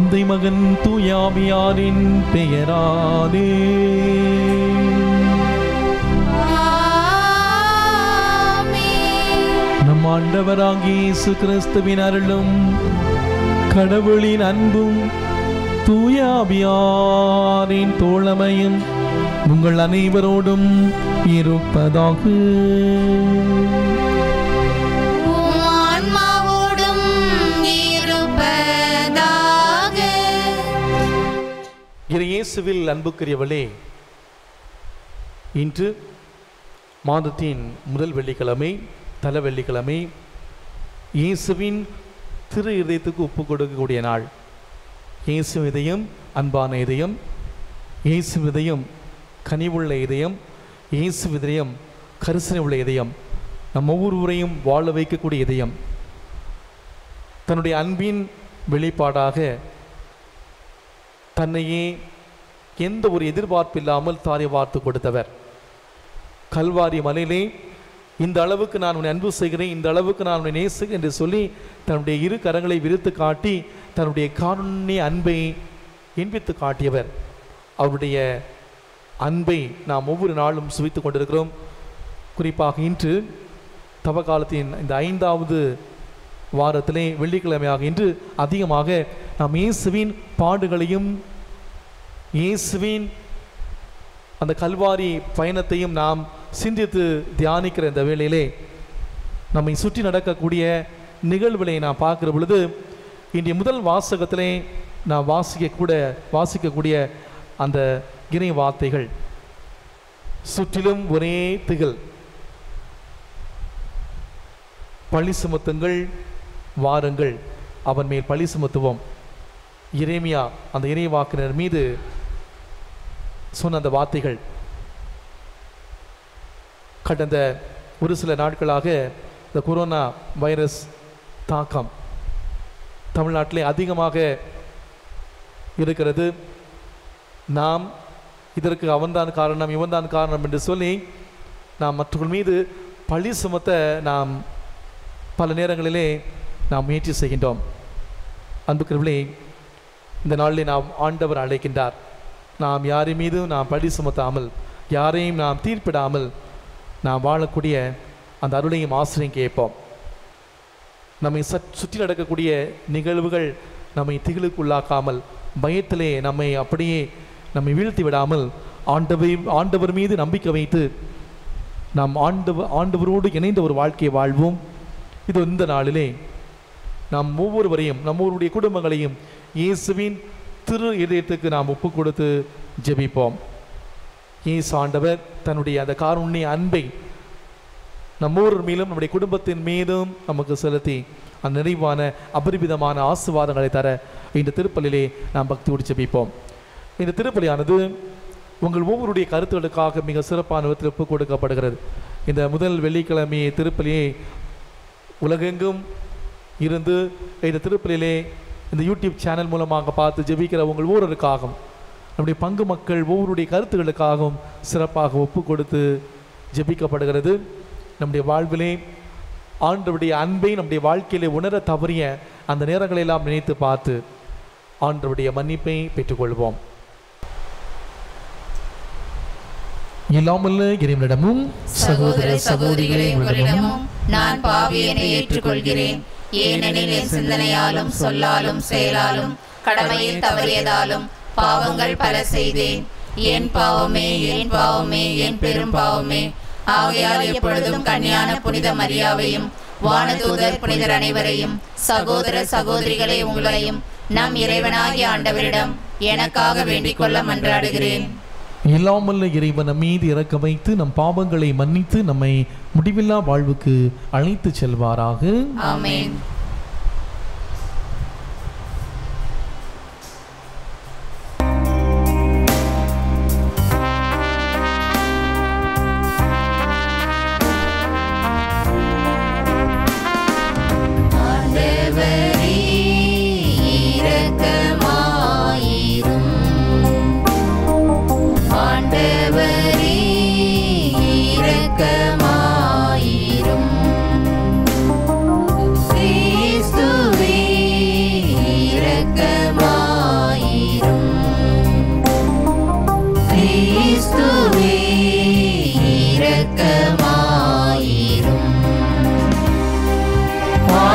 தந்தை மகன் தூயாவியாரின் பெயராலே நம் ஆண்டவராகிய இயேசு கிறிஸ்துவின் அருளும் கடவுளின் அன்பும் தூயாவியாரின் தோழமையும் உங்கள் அனைவரோடும் இருப்பதாக ஆன்மாவோடும் இருப்பதாக இரு இயேசுவில் அன்புக்குரியவளே இன்று மாதத்தின் முதல் வெள்ளிக்கிழமை தல வெள்ளிக்கிழமை இயேசுவின் திரு இதயத்துக்கு ஒப்பு கொடுக்கக்கூடிய நாள் இயேசு இதயம் அன்பான இதயம் இயேசு இதயம் கனிவுள்ள இதயம் இயேசு இதயம் கரிசனை உள்ள இதயம் நம் ஒவ்வொருவரையும் வாழ வைக்கக்கூடிய இதயம் தன்னுடைய அன்பின் வெளிப்பாடாக தன்னையே எந்த ஒரு எதிர்பார்ப்பு இல்லாமல் தாரை வார்த்து கொடுத்தவர் கல்வாரி மலையிலே இந்த அளவுக்கு நான் உன்னை அன்பு செய்கிறேன் இந்த அளவுக்கு நான் உன்னை நேசுகிறேன் என்று சொல்லி தன்னுடைய இரு கரங்களை விரித்து காட்டி தன்னுடைய காருண்ய அன்பை இன்பித்து காட்டியவர் அவருடைய அன்பை நாம் ஒவ்வொரு நாளும் சுவைத்து கொண்டிருக்கிறோம் குறிப்பாக இன்று தவகாலத்தின் இந்த ஐந்தாவது வாரத்திலே வெள்ளிக்கிழமையாக இன்று அதிகமாக நாம் இயேசுவின் பாடுகளையும் இயேசுவின் அந்த கல்வாரி பயணத்தையும் நாம் சிந்தித்து தியானிக்கிற இந்த வேளையிலே நம்மை சுற்றி நடக்கக்கூடிய நிகழ்வுகளை நான் பார்க்கிற பொழுது இன்றைய முதல் வாசகத்திலே நான் வாசிக்கக்கூட வாசிக்கக்கூடிய அந்த இறை வார்த்தைகள் சுற்றிலும் ஒரே திகழ் பழி சுமத்துங்கள் வாருங்கள் அவன் மேல் பழி சுமத்துவோம் இறைமியா அந்த இறைவாக்கினர் மீது சொன்ன அந்த வார்த்தைகள் கடந்த ஒரு சில நாட்களாக இந்த கொரோனா வைரஸ் தாக்கம் தமிழ்நாட்டிலே அதிகமாக இருக்கிறது நாம் இதற்கு அவன்தான் காரணம் இவன்தான் காரணம் என்று சொல்லி நாம் மற்றவர்கள் மீது பழி சுமத்த நாம் பல நேரங்களிலே நாம் முயற்சி செய்கின்றோம் அன்புக்குரியவர்களே இந்த நாளிலே நாம் ஆண்டவர் அழைக்கின்றார் நாம் யாரின் மீதும் நாம் பழி சுமத்தாமல் யாரையும் நாம் தீர்ப்பிடாமல் நாம் வாழக்கூடிய அந்த அருளையும் ஆசிரியம் கேட்போம் நம்மை சற் சுற்றி நடக்கக்கூடிய நிகழ்வுகள் நம்மை திகிலுக்குள்ளாக்காமல் பயத்திலே நம்மை அப்படியே நம்மை வீழ்த்தி விடாமல் ஆண்டவை ஆண்டவர் மீது நம்பிக்கை வைத்து நாம் ஆண்டவர் ஆண்டவரோடு இணைந்த ஒரு வாழ்க்கையை வாழ்வோம் இது இந்த நாளிலே நாம் ஒவ்வொருவரையும் நம்மளுடைய குடும்பங்களையும் இயேசுவின் திரு இதயத்துக்கு நாம் ஒப்பு கொடுத்து ஜெபிப்போம் இயேசு ஆண்டவர் தன்னுடைய அந்த காருண்ய அன்பை நம்ம ஒவ்வொரு மேலும் நம்முடைய குடும்பத்தின் மீதும் நமக்கு செலுத்தி அந்த நிறைவான அபரிமிதமான ஆசிர்வாதங்களை தர இந்த திருப்பலிலே நாம் பக்தியோடு ஜெபிப்போம் இந்த திருப்பலியானது உங்கள் ஒவ்வொருடைய கருத்துக்களுக்காக மிக சிறப்பான விதத்தில் ஒப்புக் கொடுக்கப்படுகிறது இந்த முதல் வெள்ளிக்கிழமை திருப்பலியை உலகெங்கும் இருந்து இந்த திருப்பலியிலே இந்த யூடியூப் சேனல் மூலமாக பார்த்து ஜெபிக்கிற உங்கள் ஒவ்வொருவருக்காகவும் நம்முடைய பங்கு மக்கள் ஒவ்வொருடைய கருத்துக்களுக்காகவும் சிறப்பாக ஒப்பு கொடுத்து ஜெபிக்கப்படுகிறது நம்முடைய வாழ்விலே ஆண்டவருடைய அன்பை நம்முடைய வாழ்க்கையிலே உணர தவறிய அந்த நேரங்களை எல்லாம் நினைத்து பார்த்து ஆண்டவருடைய மன்னிப்பை பெற்றுக்கொள்வோம் இல்லாமல் இறைவனிடமும் சகோதர சகோதரிகளே உங்களிடமும் நான் பாவியனை ஏற்றுக்கொள்கிறேன் ஏனெனில் என் சிந்தனையாலும் சொல்லாலும் செயலாலும் கடமையில் தவறியதாலும் பாவங்கள் பல செய்தேன் என் பாவமே என் பாவமே என் பெரும் பாவமே ஆகையால் எப்பொழுதும் கன்னியான புனித மரியாவையும் வானதூதர் புனிதர் அனைவரையும் சகோதர சகோதரிகளே உங்களையும் நம் இறைவனாகிய ஆண்டவரிடம் எனக்காக வேண்டிக் கொள்ள மன்றாடுகிறேன் இல்லாமல் இறைவன் நம் மீது இறக்க வைத்து நம் பாவங்களை மன்னித்து நம்மை முடிவில்லா வாழ்வுக்கு அழைத்து செல்வாராக ஆமென் ஆண்டவரே இரக்கமாயிரும் ஆண்டவரே இரக்கமாயிரும் கிறிஸ்துவே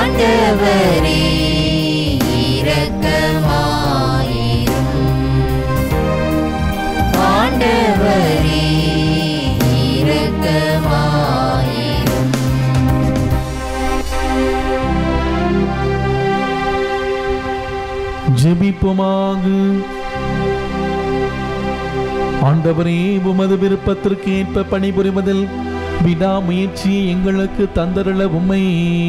ஆண்டவரே இரக்கமாயிரும் ஆண்டவரே இரக்கமாயிரும் ஜெபிப்போமாக ஆண்டவரே உமது விருப்பத்திற்கு ஏற்ப பணிபுரிவதில் விடாமுயற்சியை எங்களுக்கு தந்தருள உம்மை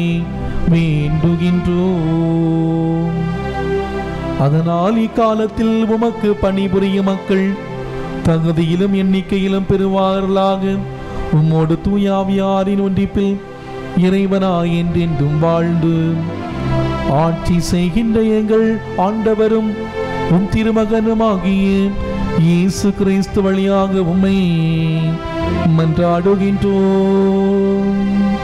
வேண்டுகின்றோம் அதனால் இக்காலத்தில் உமக்கு பணிபுரியும் மக்கள் தகுதியிலும் எண்ணிக்கையிலும் பெறுவார்களாக உம்மோடு தூயாவியாரின் ஒன்றிப்பில் இறைவனாய் என்றென்றும் வாழ்ந்து ஆட்சி செய்கின்ற எங்கள் ஆண்டவரும் உம் திருமகனுமாகிய இயேசு கிறிஸ்து வழியாக உம்மை மன்றாடுகின்றோம்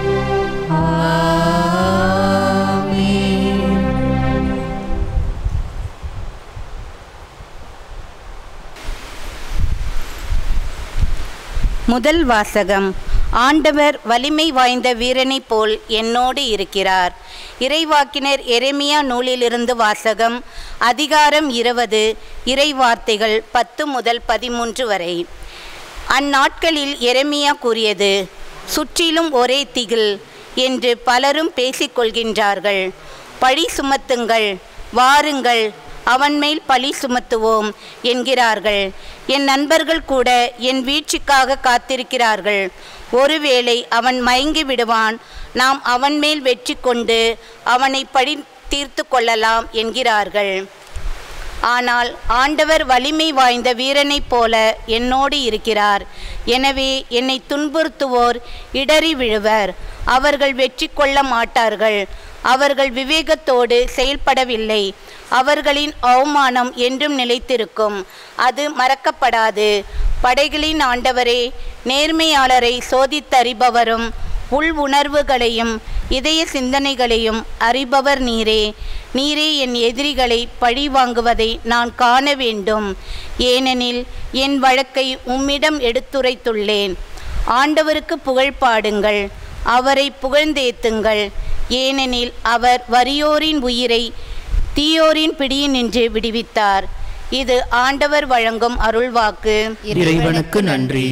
முதல் வாசகம் ஆண்டவர் வலிமை வாய்ந்த வீரனைப் போல் என்னோடு இருக்கிறார் இறைவாக்கினர் எரேமியா நூலிலிருந்து வாசகம் அதிகாரம் இருபது இறைவார்த்தைகள் பத்து முதல் பதிமூன்று வரை அந்நாட்களில் எரேமியா கூறியது சுற்றிலும் ஒரே திகில் என்று பலரும் பேசிக்கொள்கின்றார்கள் பழி சுமத்துங்கள் வாருங்கள் அவன் மேல் பழி சுமத்துவோம் என்கிறார்கள் என் நண்பர்கள் கூட என் வீழ்ச்சிக்காக காத்திருக்கிறார்கள் ஒருவேளை அவன் மயங்கி விடுவான் நாம் அவன் மேல் வெற்றி கொண்டு அவனை பழி தீர்த்து கொள்ளலாம் என்கிறார்கள் ஆனால் ஆண்டவர் வலிமை வாய்ந்த வீரனைப் போல என்னோடு இருக்கிறார் எனவே என்னை துன்புறுத்துவோர் இடறி விழுவர் அவர்கள் வெற்றி கொள்ள மாட்டார்கள் அவர்கள் விவேகத்தோடு செயல்படவில்லை அவர்களின் அவமானம் என்றும் நிலைத்திருக்கும் அது மறக்கப்படாது படைகளின் ஆண்டவரே நேர்மையாளரை சோதித்தறிபவரும் உள் உணர்வுகளையும் இதய சிந்தனைகளையும் அறிபவர் நீரே நீரே என் எதிரிகளை பழி வாங்குவதை நான் காண வேண்டும் ஏனெனில் என் வழக்கை உம்மிடம் எடுத்துரைத்துள்ளேன் ஆண்டவருக்கு புகழ் பாடுங்கள் அவரை புகழ்ந்தேத்துங்கள் ஏனெனில் அவர் வறியோரின் உயிரை தீயோரின் பிடியினின்று விடுவித்தார் இது ஆண்டவர் வழங்கும் அருள்வாக்கு இறைவனுக்கு நன்றி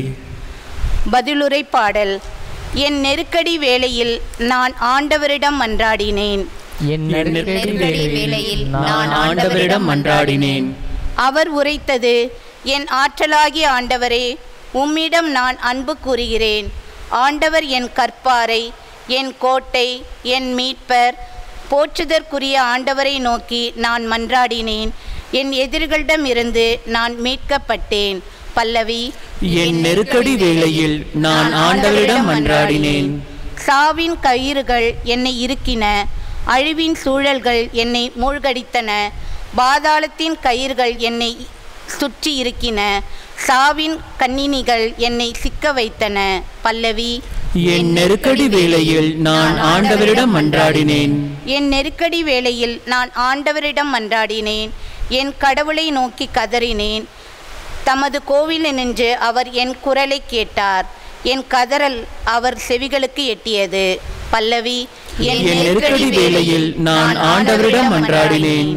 பதிலுரை பாடல் என் நெருக்கடி வேளையில் நான் ஆண்டவரிடம் மன்றாடினேன் என் நெருக்கடி வேளையில் நான் ஆண்டவரிடம் மன்றாடினேன் அவர் உரைத்தது என் ஆற்றலாகிய ஆண்டவரே உம்மிடம் நான் அன்பு கூறுகிறேன் ஆண்டவர் என் கற்பாரை என் கோட்டை என் மீட்பர் போற்றுதற்குரிய ஆண்டவரை நோக்கி நான் மன்றாடினேன் என் எதிரிகளிடமிருந்து நான் மீட்கப்பட்டேன் பல்லவி என் நெருக்கடி வேளையில் நான் ஆண்டவரிடம் மன்றாடினேன் சாவின் கயிறுகள் என்னை இறுக்கின அழிவின் சூழல்கள் என்னை மூழ்கடித்தன பாதாளத்தின் கயிறுகள் என்னை சுற்றி இருக்கின சாவின் கண்ணினிகள் என்னை சிக்க வைத்தன பல்லவி என் நெருக்கடி வேளையில் நான் ஆண்டவரிடம் மன்றாடினேன் என் நெருக்கடி வேளையில் நான் ஆண்டவரிடம் மன்றாடினேன் என் கடவுளை நோக்கி கதறினேன் தமது கோவிலில் நின்று அவர் என் குரலை கேட்டார் என் கதறல் அவர் செவிகளுக்கு எட்டியது பல்லவி என் நெருக்கடி வேளையில் நான் ஆண்டவரிடம் மன்றாடினேன்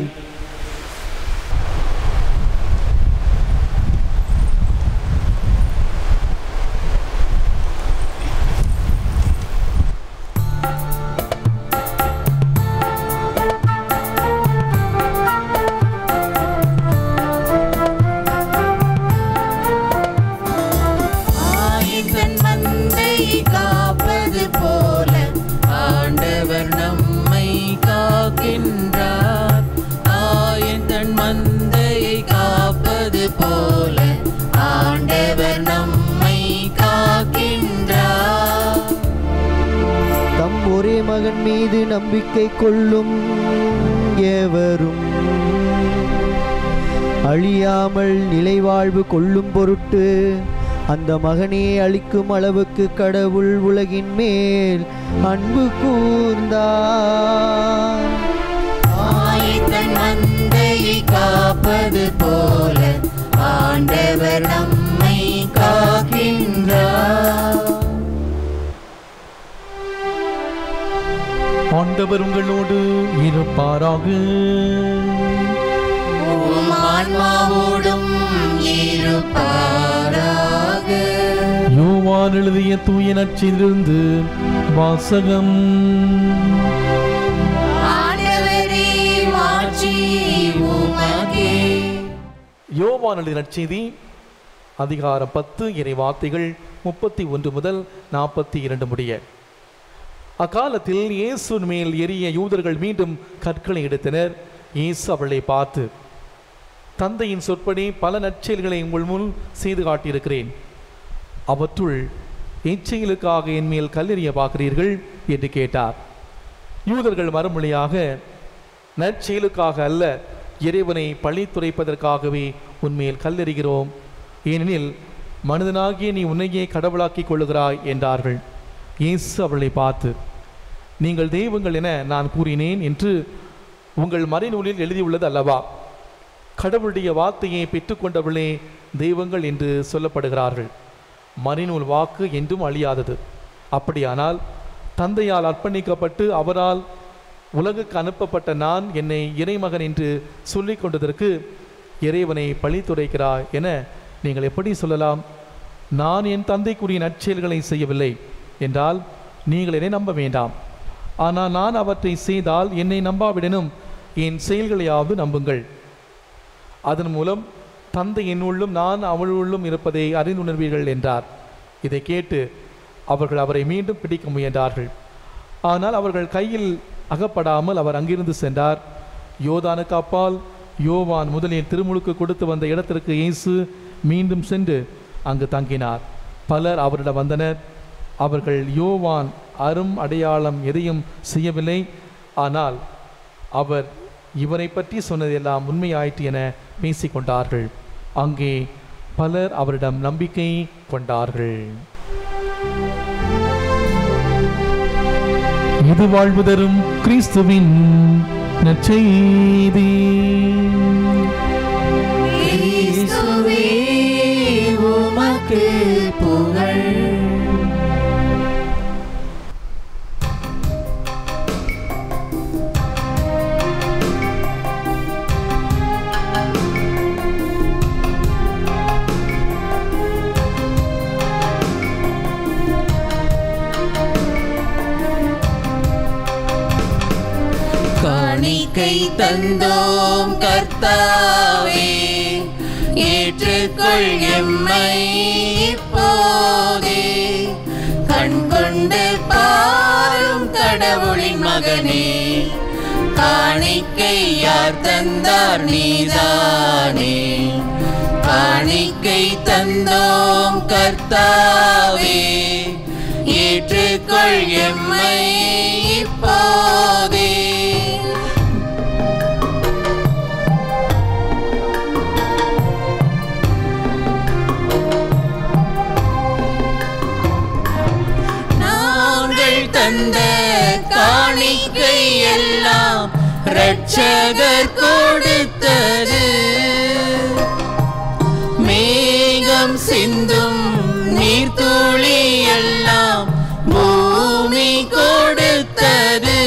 ஆயத்தன் மந்தை காப்பது போல ஆண்டவர் நம்மை காக்கின்றார் ஆயத்தன் மந்தையை காப்பது போல ஆண்டவர் நம்மை காக்கின்றார் தம் ஒரே மகன் மீது நம்பிக்கை கொள்ளும் எவரும் அழியாமல் நிலைவாழ்வு கொள்ளும் பொருட்டு அந்த மகனே அளிக்கும் அளவுக்கு கடவுள் உலகின் மேல் அன்பு கூர்ந்தார் ஆயத்தன் மந்தையை காப்பது போல ஆண்டவர் நம்மை காக்கின்றார் ஆண்டவர் உங்களோடு இருப்பாராக உம் ஆன்மாவோடும் இருப்பாராக யோவான் எழுதிய தூய நற்செய்தியிலிருந்து வாசகம் ஆண்டவரே மாட்சி உமக்கே யோவான் எழுதிய நற்செய்தி அதிகாரம் பத்து இறை வார்த்தைகள் முப்பத்தி ஒன்று முதல் நாற்பத்தி இரண்டு முடிய அக்காலத்தில் இயேசுவின் மேல் எரிய யூதர்கள் மீண்டும் கற்களை எடுத்தனர் இயேசு அவளை பார்த்து தந்தையின் சொற்படி பல நற்செயல்களை உங்கள் முன் செய்து காட்டியிருக்கிறேன் அவற்றுள் எச்செயலுக்காக என் மேல் கல்லெறிய பார்க்கிறீர்கள் என்று கேட்டார் யூதர்கள் மறுமொழியாக நற்செயலுக்காக அல்ல இறைவனை பழி துரைப்பதற்காகவே உன்மேல் கல்லெறிகிறோம் ஏனெனில் மனிதனாகிய நீ உன்னையே கடவுளாக்கிக் கொள்ளுகிறாய் என்றார்கள் இயேசு அவளை பார்த்து நீங்கள் தெய்வங்கள் என நான் கூறினேன் என்று உங்கள் மறைநூலில் எழுதியுள்ளது அல்லவா கடவுளுடைய வார்த்தையை பெற்றுக்கொண்டவர்களே தெய்வங்கள் என்று சொல்லப்படுகிறார்கள் மறைநூல் வாக்கு என்றும் அழியாதது அப்படியானால் தந்தையால் அர்ப்பணிக்கப்பட்டு அவரால் உலகுக்கு அனுப்பப்பட்ட நான் என்னை இறைமகன் என்று சொல்லிக் கொண்டதற்கு இறைவனை பழி துரைக்கிறாய் என நீங்கள் எப்படி சொல்லலாம் நான் என் தந்தைக்குரிய நற்செயல்களை செய்யவில்லை என்றால் நீங்கள் என்னை நம்ப வேண்டாம் ஆனால் நான் அவற்றை செய்தால் என்னை நம்பாவிடனும் என் செயல்களையாவது நம்புங்கள் அதன் மூலம் தந்தை என்னுள்ளும் நான் அவளுள்ளும் இருப்பதை அறிந்துணர்வீர்கள் என்றார் இதை கேட்டு அவர்கள் அவரை மீண்டும் பிடிக்க முயன்றார்கள் ஆனால் அவர்கள் கையில் அகப்படாமல் அவர் அங்கிருந்து சென்றார் யோதானுக்கு அப்பால் யோவான் முதலில் திருமுழுக்கு கொடுத்து வந்த இடத்திற்கு இயேசு மீண்டும் சென்று அங்கு தங்கினார் பலர் அவரிடம் வந்தனர் அவர்கள் யோவான் அரும் அடையாளம் எதையும் செய்யவில்லை ஆனால் அவர் இவரை பற்றி சொன்னதெல்லாம் உண்மையாயிற்று என பேசிக்கொண்டார்கள் அங்கே பலர் அவரிடம் நம்பிக்கை கொண்டார்கள் இது வாழ்வு தரும் கிறிஸ்துவின் நற்செய்தி கிறிஸ்துவே உமக்கு புகழ் காணிக்கை தந்தோம் கர்த்தாவே ஏற்றுக்கொள் எம்மை இப்போதே கண் கொண்டு பாரும் கடவுளின் மகனே காணிக்கை யார் தந்தார் நீதானே காணிக்கை தந்தோம் கர்த்தாவே ஏற்றுக்கொள் எம்மை இப்போதே நாங்கள் தந்த காணிக்கை எல்லாம் இரட்சகர் கொடுத்தது மேகம் சிந்தும் நீர்த்துளி எல்லாம் பூமி கொடுத்தது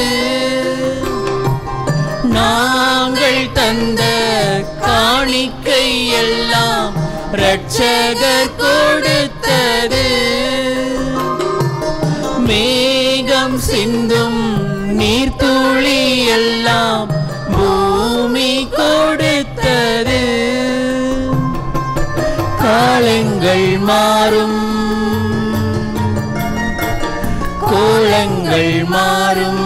நாங்கள் தந்த காணிக்கை எல்லாம் இரட்சகர் கொடுத்தது மேகம் சிந்தும் நீர்த்துளி எல்லாம் பூமி கொடுத்தது காலங்கள் மாறும் கோலங்கள் மாறும்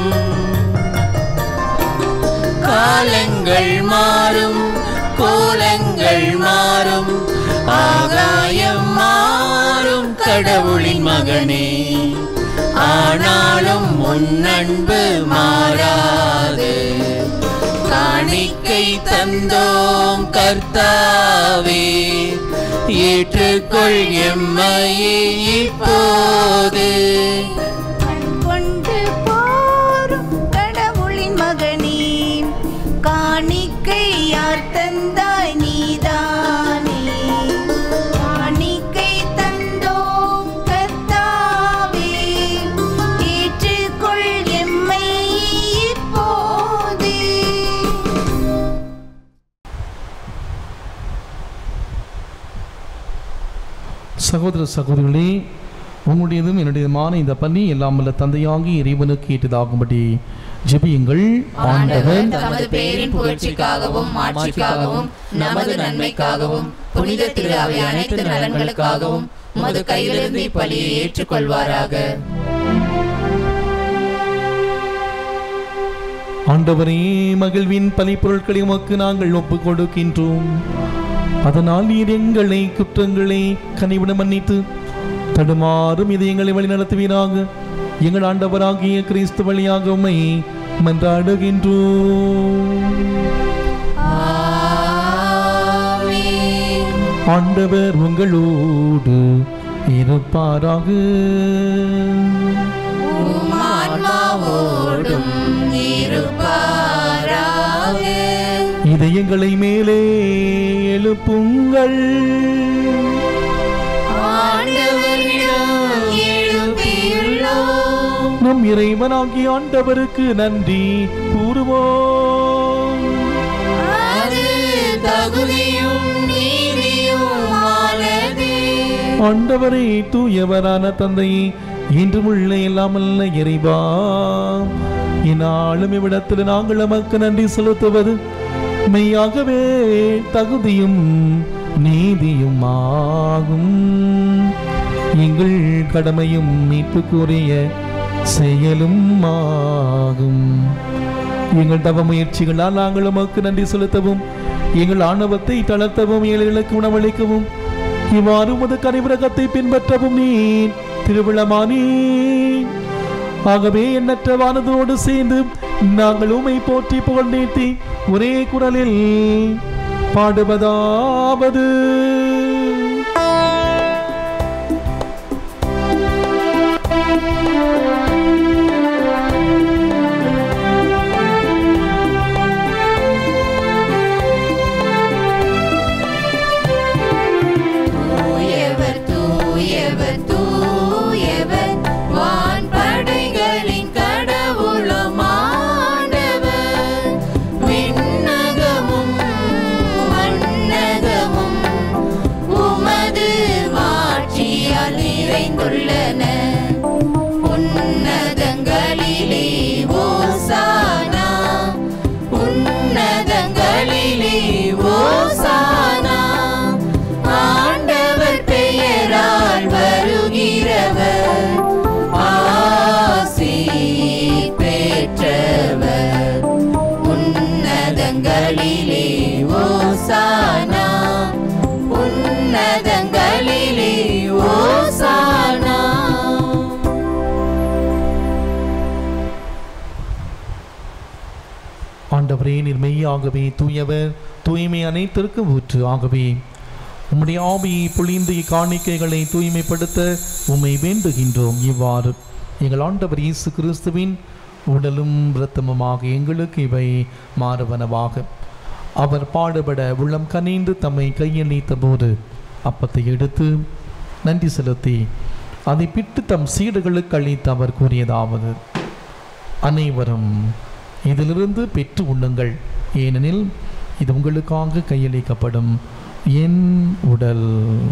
காலங்கள் மாறும் கோலங்கள் மாறும் ஆகாயம் மாறும் கடவுளின் மகனே ஆனாலும் உன் அன்பு மாறாது காணிக்கை தந்தோம் கர்த்தாவே ஏற்றுக்கொள் எம்மையே இப்போது கொண்டு போரும் கடவுளின் மகனே காணிக்கை யார் தந்தாய் நீதானே காணிக்கை தந்தோம் கர்த்தாவே ஏற்றுக்கொள் எம்மை சகோதர சகோதரிகளே உங்களுடையதும் என்னுடையதுமான இந்த பள்ளி எல்லாம் வல்ல தந்தையாகி இறைவனுக்கு ஏற்றதாகும்படி ஜெபியுங்கள் ஆண்டவர் ஆண்டவர் தமது பேரின் புகழ்ச்சிக்காகவும் மாட்சிக்காகவும் நமது நன்மைக்காகவும் புனித திரு அவை அனைத்து நலன்களுக்காகவும் உமது கையிலிருந்து இப்பலியை ஏற்றுக்கொள்வாராக ஆண்டவரே மகிழ்வின் பலிப்பொருட்களை உமக்கு நாங்கள் ஒப்புக் கொடுக்கின்றோம் அதனால் நீர் எங்களை குற்றங்களை கனிவிட மன்னித்து தடுமாறும் இதயங்களை வழிநடத்துவீராக எங்கள் ஆண்டவராகிய கிறிஸ்து வழியாக உம்மை மன்றாடுகின்றோம் ஆண்டவர் உங்களோடு இருப்பாராக ஆன்மாவோடும் இருப்பாராக இதயங்களை மேலே எழுப்புங்கள் ஆண்டவரிடம் எழுப்பியுள்ளோம் நம் இறைவனாகிய ஆண்டவருக்கு நன்றி கூறுவோம் அது தகுதியும் நீதியுமானதே ஆண்டவரே தூயவரான தந்தையே இன்றும் உள்ள எல்லாமல்ல இறைவா இந்நாளும் இவ்விடத்தில் நாங்கள் நமக்கு நன்றி செலுத்துவது மெய்யாகவே தகுதியும் நீதியும் ஆகும் எங்கள் கடமையும் மீட்புக்குரிய செயலும் ஆகும் எங்கள் தவ முயற்சிகளால் நாங்கள் உமக்கு நன்றி செலுத்தவும் எங்கள் ஆணவத்தை தளர்த்தவும் ஏழைகளுக்கு உணவளிக்கவும் இவ்வாறு உமது கனிவிரகத்தை பின்பற்றவும் நீ திருவிழமானே ஆகவே எண்ணற்ற வானதோடு சேர்ந்து நாங்கள் உமை போற்றி புகழ்ந்தேத்தி ஒரே குரலில் பாடுவதாவது தூயவர் தூயவர் தூயவர் வான்படைகளின் கடவுளும் ஆண்டவர் விண்ணகமும் மண்ணகமும் உமது மாட்சியால் நிறைந்துள்ளன உன்னதங்களிலே ஓசானா உன்னதங்களிலே ஓசானா ஆண்டவர் பெயரால் வருகிறவர் ஆசி பெற்றவர் உன்னதங்களிலே ஓசானா உன்னதங்களிலே ஓசானா ஆண்டவரே நீர் மெய்யாகவே தூயவர் தூய்மை அனைத்திற்கும் ஊற்று ஆகவே உம்முடைய ஆவியை பொழிந்து இக்காணிக்கைகளை தூய்மைப்படுத்த உம்மை வேண்டுகின்றோம் இவ்வாறு எங்கள் ஆண்டவர் இயேசு கிறிஸ்துவின் உடலும் இரத்தமுமாக எங்களுக்கு இவை மாறுவனவாக அவர் பாடுபட உள்ளம் கனிந்து தம்மை கையளித்த போது அப்பத்தை எடுத்து நன்றி செலுத்தி அதை பிட்டு தம் சீடுகளுக்கு அளித்து அவர் கூறியதாவது அனைவரும் இதிலிருந்து பெற்று உண்ணுங்கள் ஏனெனில் இது உங்களுக்காக கையளிக்கப்படும் என் உடல்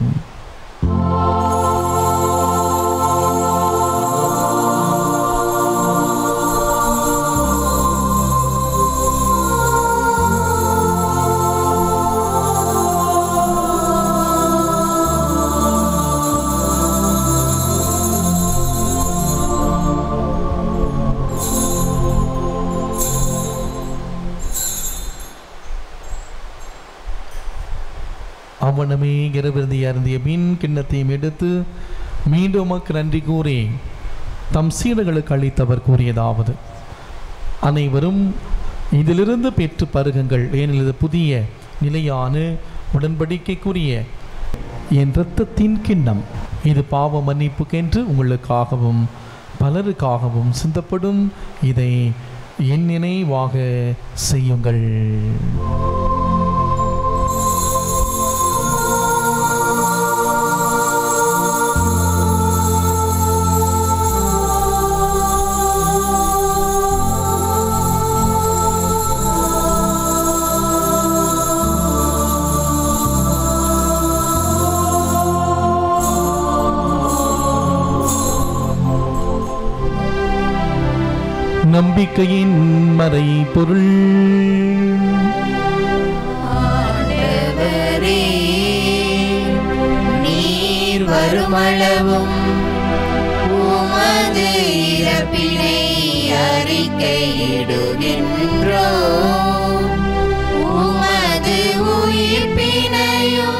அவனமே இரவிருந்தி அருந்திய மீன் கிண்ணத்தையும் எடுத்து மீண்டும் உமக்கு நன்றி கூறி தம் சீடர்களுக்கு அளித்தவர் கூறியதாவது அனைவரும் இதிலிருந்து பெற்று பருகுங்கள் ஏனெனில் இது புதிய நிலையான உடன்படிக்கைக்குரிய என் இரத்தத்தின் கிண்ணம் இது பாவ மன்னிப்புக்கென்று உங்களுக்காகவும் பலருக்காகவும் சிந்தப்படும் இதை என் நினைவாக செய்யுங்கள் நம்பிக்கையின் மறை பொருள் ஆண்டவரே, நீர் வருமளவும் உமது இறப்பினை அறிக்கையிடுகின்றோ உமது உயிர்ப்பினையும்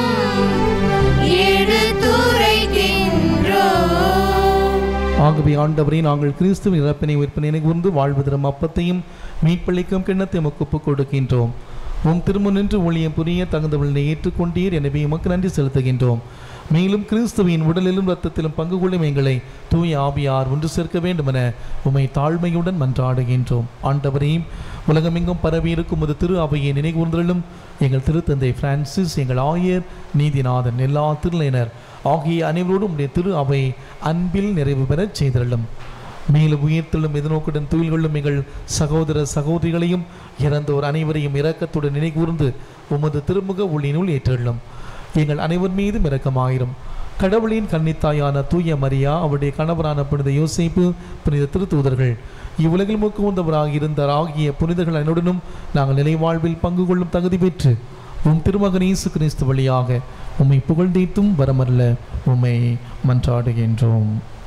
எடுத்துரைக்கின்றோ ஆகவே ஆண்டவரே நாங்கள் கிறிஸ்துவின் இறப்பினை உயிர்ப்பினை கூர்ந்து வாழ்வு தரும் அப்பத்தையும் மீட்பளிக்கும் கிண்ணத்தை உமக்கு ஒப்புக் கொடுக்கின்றோம் உம் திரும்ப நின்று ஊழியம் புரிய தகுந்தவளை ஏற்றுக்கொண்டீர் எனவே உமக்கு நன்றி செலுத்துகின்றோம் மேலும் கிறிஸ்துவின் உடலிலும் இரத்தத்திலும் பங்கு கொள்ளும் எங்களை தூய ஆவியார் ஒன்று சேர்க்க வேண்டுமென உம்மை தாழ்மையுடன் மன்றாடுகின்றோம் ஆண்டவரையும் உலகமெங்கும் பரவி இருக்கும் ஒரு திரு அவையை நினைகூர்ந்தலும் எங்கள் திருத்தந்தை பிரான்சிஸ் எங்கள் ஆயர் நீதிநாதன் எல்லா திருநிலையினர் ஆகிய அனைவரோடும் உடைய திரு அவை அன்பில் நிறைவு பெறச் செய்திருளும் மேலும் உயிர்த்தெழும் எதிர்நோக்குடன் துயில் கொள்ளும் எங்கள் சகோதர சகோதரிகளையும் இறந்தோர் அனைவரையும் இரக்கத்துடன் நினைகூர்ந்து உமது திருமுக ஒளியினுள் ஏற்றெள்ளும் எங்கள் அனைவர் மீதும் இரக்கமாயிரும் கடவுளின் கன்னித்தாயான தூய மரியா அவருடைய கணவரான புனித யோசேப்பு புனித திருத்தூதர்கள் இவ்வுலகில் முக்குவந்தவராக இருந்தார் ஆகிய புனிதர்கள் அனைவருடனும் நாங்கள் நிலைவாழ்வில் பங்கு கொள்ளும் தகுதி பெற்று உம் திருமகன் இயேசு கிறிஸ்து வழியாக உம்மை புகழ்ந்தீத்தும் வரமல்ல உம்மை மன்றாடுகின்றோம்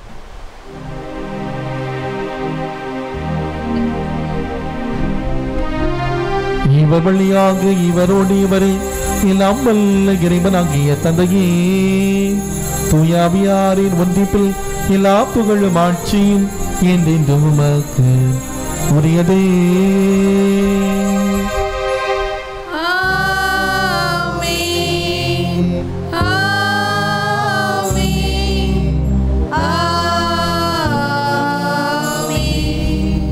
இவர் வழியாக இவரோடு இவரை எல்லாம் வல்ல இறைவனாகிய தந்தையே தூயாவியாரின் ஒன்றிப்பில் எல்லா புகழும் ஆட்சியும் என்றென்றும் உமக்கு உரியதே ஆமென். ஆமென். ஆமென்.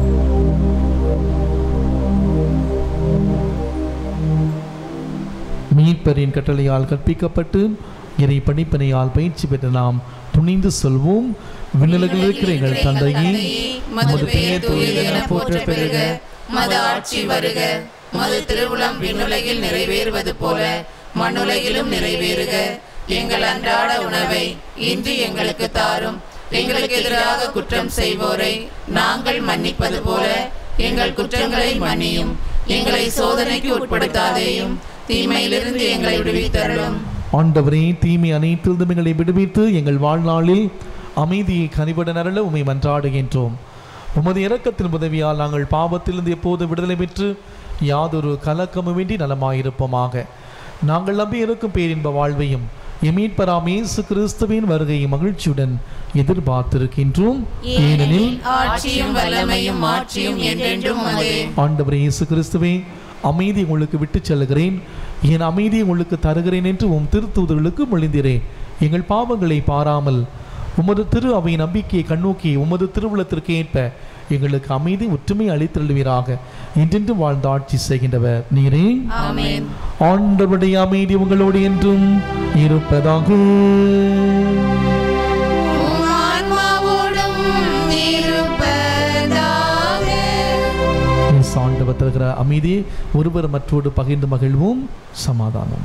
மீட்பரின் கட்டளையால் கற்பிக்கப்பட்டு இறை படிப்பினையால் பயிற்சி பெற்ற நாம் துணிந்து சொல்வோம் விண்ணுலகில் இருக்கிற எங்கள் தந்தையே மது பெயர் தூயது என போற்ற பெருக மது ஆட்சி வருக மது திருவுளம் விண்ணுலகில் நிறைவேறுவது போல மண்ணுலகிலும் நிறைவேறுக எங்கள் அன்றாட உணவை இன்று எங்களுக்கு தாரும் எங்களுக்கு எதிராக குற்றம் செய்வோரை நாங்கள் மன்னிப்பது போல எங்கள் குற்றங்களை மன்னியும் எங்களை சோதனைக்கு உட்படுத்தாதேயும் தீமையிலிருந்து எங்களை விடுவித்தருளும் ஆண்டவரே தீமை அனைத்திலிருந்தும் எங்களை விடுவித்து எங்கள் வாழ்நாளில் அமைதியை கனிபட நரள உமை மன்றாடுகின்றோம் உமது இரக்கத்தின் உதவியால் நாங்கள் பாவத்திலிருந்து எப்போது விடுதலை பெற்று யாதொரு கலக்கமுமின்றி நலமாயிருப்போமாக நாங்கள் நம்பி இருக்கும் பேரின்ப வாழ்வையும் எமீட்பராம் இயேசு கிறிஸ்துவின் வருகையை மகிழ்ச்சியுடன் எதிர்பார்த்திருக்கின்றோம் ஏனெனில் ஆட்சியும் வல்லமையும் மாட்சியும் என்றென்றும் உமதே ஆண்டவர் இயேசு கிறிஸ்துவே அமைதி உங்களுக்கு விட்டுச் செல்கிறேன் என் அமைதியை உங்களுக்கு தருகிறேன் என்று உம் திருத்தூதர்களுக்கு மொழிந்தீரேன் எங்கள் பாவங்களை பாராமல் உமது திரு அவை நம்பிக்கையை கண்ணோக்கி உமது திருவுளத்திற்கு ஏற்ப எங்களுக்கு அமைதி ஒற்றுமை அளித்தருள்வீராக என்றென்றும் வாழ்ந்து ஆட்சி செய்கின்றவர் நீரே ஆமென் ஆண்டவருடைய அமைதி உங்களோடு என்றும் இருப்பதாக உம் ஆன்மாவோடும் இருப்பதாக இயேசு ஆண்டவர் தருகிற அமைதி ஒருவர் மற்றோடு பகிர்ந்து மகிழ்வோம் சமாதானம்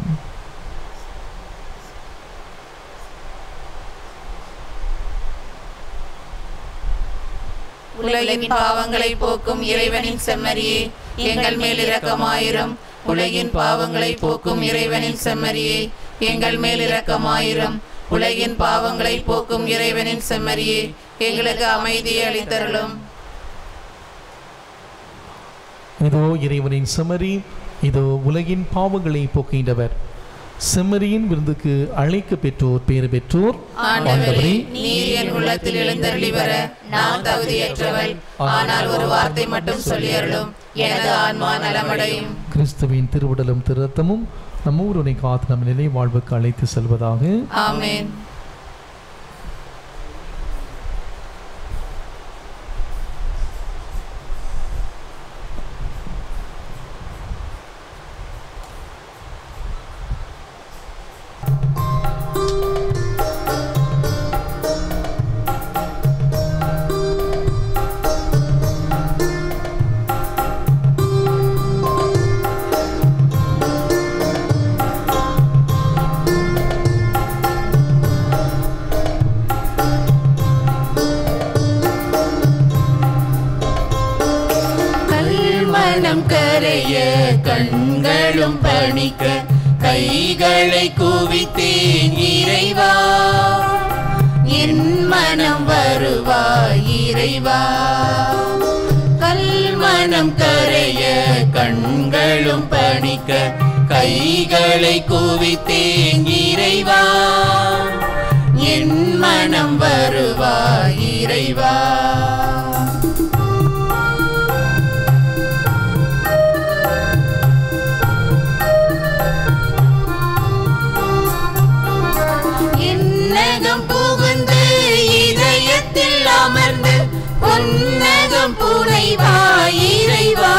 உலகின் பாவங்களை போக்கும் இறைவனின் செம்மறியே எங்கள் மேல் இரக்கமாயிரும் உலகின் பாவங்களை போக்கும் இறைவனின் செம்மறியே எங்கள் மேல் இரக்கமாயிரும் உலகின் பாவங்களை போக்கும் இறைவனின் செம்மறியே எங்களுக்கு அமைதியை அளித்தருளும் இதோ இறைவனின் செம்மறி இதோ உலகின் பாவங்களை போக்கின்றவர் செம்மறியின் விருந்துக்கு அழைக்க பெற்றோர் பேறு பெற்றோர் ஆண்டவரே நீர் என் உள்ளத்தில் எழுந்தருளி வர நான் தகுதியற்றவள் ஆனால் ஒரு வார்த்தை மட்டும் சொல்லியருளும் எனது ஆன்மா நலமடையும் கிறிஸ்துவின் திருவுடலும் திருரத்தமும் நம்ம ஊருனை காத்து நம் நிலை வாழ்வுக்கு அழைத்து செல்வதாக ஆமென் ஆண்டவரே மனம் கரைய கண்களும் பணிக்க கைகளை குவித்தேன் இறைவா என் மனம் வருவாய் இறைவா கல்மனம் கரைய கண்களும் பணிக்க கைகளை குவித்தேன் இறைவா என் மனம் வருவாய் இறைவா என்னகம் புகுந்து இதயத்தில் அமர்ந்து பொன்னகம் புனைவாய் இறைவா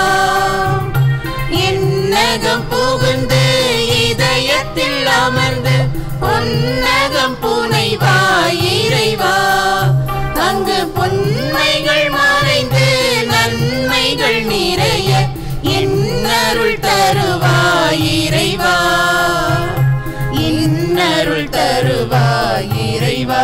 என்னகம் புகுந்து இதயத்தில் அமர்ந்து பொன்னகம் புனைவாய் இறைவா அங்கு பொன்மைகள் மறைந்து நன்மைகள் நிறைய என்னருள் தருவாய் இறைவா இன்னருள் தருவாய் இறைவா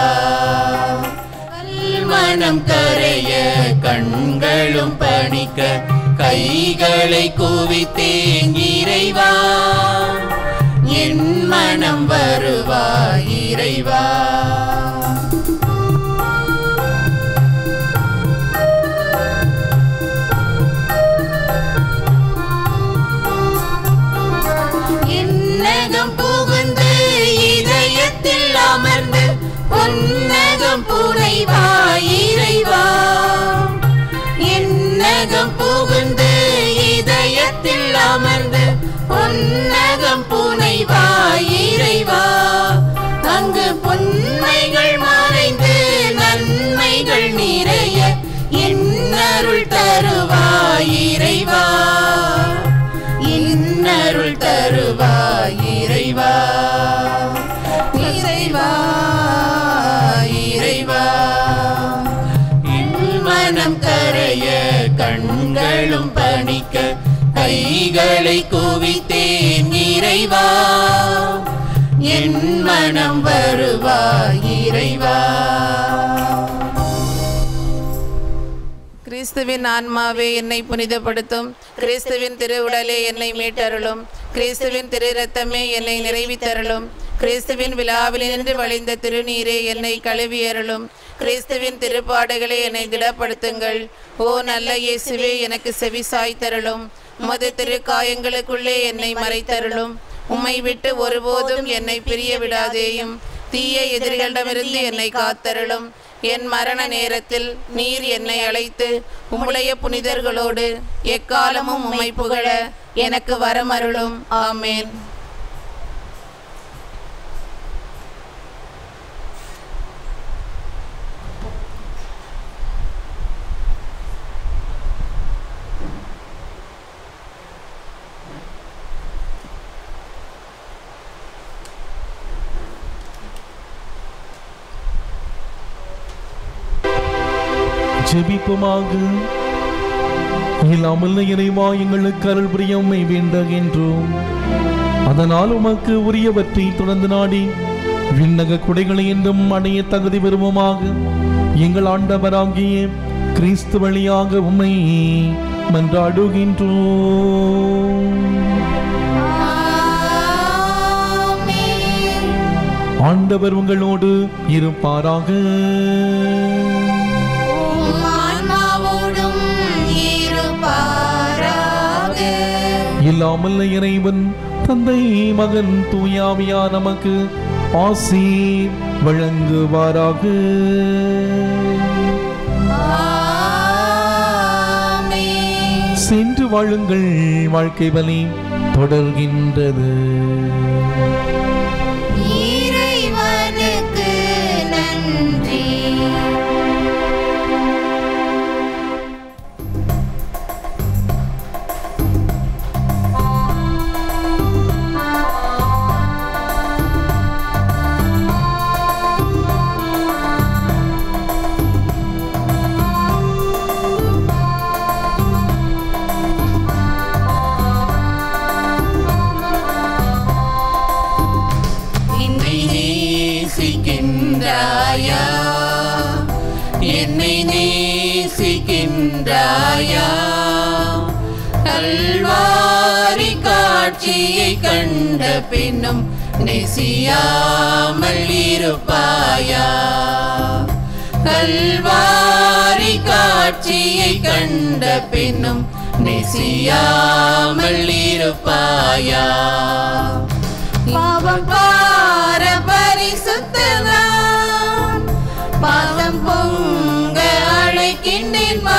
மனம் கரைய கண்களும் பணிக்க கைகளை குவித்தேன் இறைவா என் மனம் வருவாய் இறைவா என்னகம் புகுந்து இதயத்தில் அமர்ந்து பொன்னகம் புனைவாய் இறைவா என்னகம் புகுந்து இதயத்தில் அமர்ந்து பொன்னகம் புனைவாய் இறைவா அங்கு பொன்மைகள் மறைந்து நன்மைகள் நிறைய என்னருள் தருவாய் இறைவா இன்னருள் தருவாய் இறைவா இறைவா இறைவா என் மனம் கரைய கண்களும் பணிக்க கைகளை குவித்தேன் இறைவா என் மனம் வருவாய் இறைவா கிறிஸ்துவின் ஆன்மாவே என்னை புனிதப்படுத்தும் கிறிஸ்துவின் திரு உடலே என்னை மீட்டருளும் கிறிஸ்துவின் திரு ரத்தமே என்னை நிறைவித்தருளும் கிறிஸ்துவின் விழாவிலிருந்து வழிந்த திருநீரே என்னை கழுவியருளும் கிறிஸ்துவின் திருப்பாடுகளை என்னை திடப்படுத்துங்கள் ஓ நல்ல இயேசுவே எனக்கு செவி சாய்த்தருளும் உமது திருக்காயங்களுக்குள்ளே என்னை மறைத்தருளும் உம்மை விட்டு ஒருபோதும் என்னை பிரிய விடாதேயும் தீய எதிரிகளிடமிருந்து என்னை காத்தருளும் என் மரண நேரத்தில் நீர் என்னை அழைத்து உம்முடைய புனிதர்களோடு எக்காலமும் உம்மை புகழ எனக்கு வரமருளும் ஆமேன் ஜெபிப்புமாக இல்லாமல் இறைவா எங்களுக்கு அருள் புரியம்மை வேண்டுகின்றோம் அதனால் உமக்கு உரியவற்றை தொடர்ந்து நாடி விண்ணக குடைகளை என்றும் அடைய தகுதி பெறுவோமாக எங்கள் ஆண்டவராகிய கிறிஸ்து வழியாக உம்மை மன்றாடுகின்றோம் ஆண்டவர் உங்களோடு இருப்பாராக ஆன்மாவோடும் இருப்பாராக இல்லாமல் இறைவன் தந்தை மகன் தூயாவியா நமக்கு ஆசி வழங்குவாராக ஆமென். சென்று வாழுங்கள் வாழ்க்கை வலி தொடர்கின்றது இறைவனுக்கு நன்றி காட்சியை கண்ட பின்னும் நெசியாமல் இருப்பாயா கல்வாரி காட்சியை கண்ட பின்னும் நெசியாமல் இருப்பாயா பாவம் பார பரிசுத்தனாம் பாதம் பொங்க அழைக்கின்றேன் வா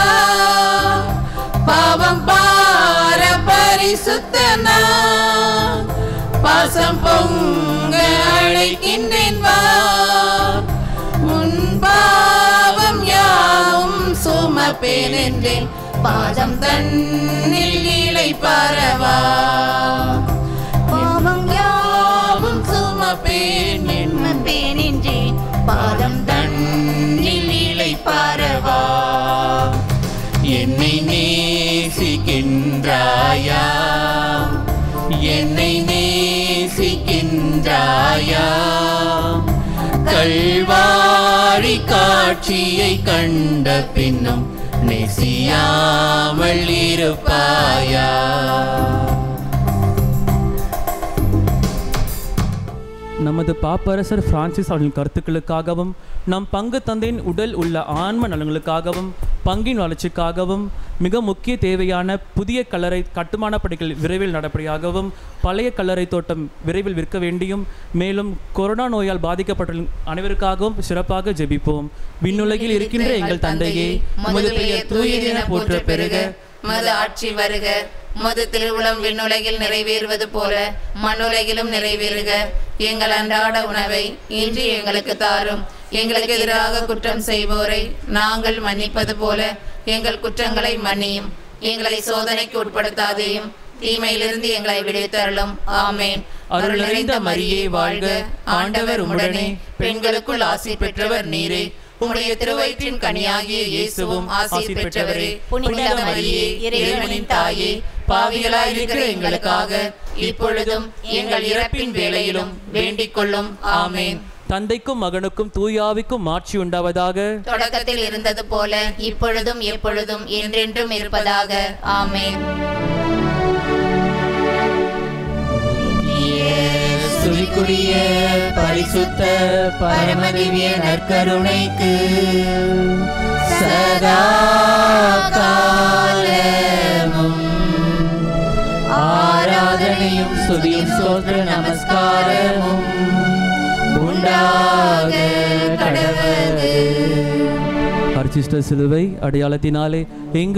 பாவம் பார பரிசுத்தனாம் பாசம் பொங்க அழைக்கின்றேன் வா முன் பாவம் யாவும் சுமப்பேன் என்றேன் பாதம் தன்னில் இலை பரவா பாவம் யாவும் சுமப்பேன் என் பேனின்றேன் பாதம் தன்னில் இலை பரவா என்னை நேசிக்கின்றாயா என்னை நேசிக்கின்றாயா கல்வாரி காட்சியை கண்ட பின்னும் நெசியாமல் இருப்பாயா நமது பாப்பரசர் பிரான்சிஸ் அவர்களின் கருத்துக்களுக்காகவும் நம் பங்கு தந்தையின் உடல் உள்ள ஆன்ம நலன்களுக்காகவும் பங்கின் வளர்ச்சிக்காகவும் மிக முக்கிய தேவையான புதிய கல்லறை கட்டுமான பணிகள் விரைவில் நடப்படியாகவும் பழைய கல்லறை தோட்டம் விரைவில் விற்க வேண்டியும் மேலும் கொரோனா நோயால் பாதிக்கப்பட்ட அனைவருக்காகவும் சிறப்பாக ஜெபிப்போம் விண்ணுலகில் இருக்கின்ற எங்கள் தந்தையே உமது பெயர் தூயது என போற்ற பெருக மது ஆட்சி வருக மது திருவுளம் விண்ணுலகில் நிறைவேறுவது போல மண்ணுலகிலும் நிறைவேறுக எங்கள் அன்றாட உணவை இன்று எங்களுக்கு தாரும் எங்களுக்கு எதிராக குற்றம் செய்வோரை நாங்கள் மன்னிப்பது போல எங்கள் குற்றங்களை மன்னியும் எங்களை சோதனைக்கு உட்படுத்தாதேயும் தீமையிலிருந்து எங்களை விடுவித்தருளும் ஆமேன் அருள் நிறைந்த மரியே வாழ்க ஆண்டவர் உம்முடனே பெண்களுக்குள் ஆசி பெற்றவர் நீரே உம்முடைய திருவயிற்றின் கனியாகிய இயேசுவும் ஆசி பெற்றவரே புனித மரியே இறைவனின் தாயே பாவிகளாய் இருக்கிற எங்களுக்காக இப்பொழுதும் எங்கள் இறப்பின் வேளையிலும் வேண்டிக் கொள்ளும் ஆமேன் தந்தைக்கும் மகனுக்கும் தூயாவிக்கும் மாட்சி உண்டாவதாக தொடக்கத்தில் இருந்தது போல இப்பொழுதும் எப்பொழுதும் என்றென்றும் இருப்பதாக ஆமென் சுரிக்குரிய பரிசுத்த பரமதிவிய நற்கருணைக்கு சதா காலமும் ஆராதனையும் சுதியும் சோத்திர நமஸ்காரமும் உண்டாக கடவது அர்ச்சிஷ்ட சிலுவை அடையாளத்தினாலே எங்கள்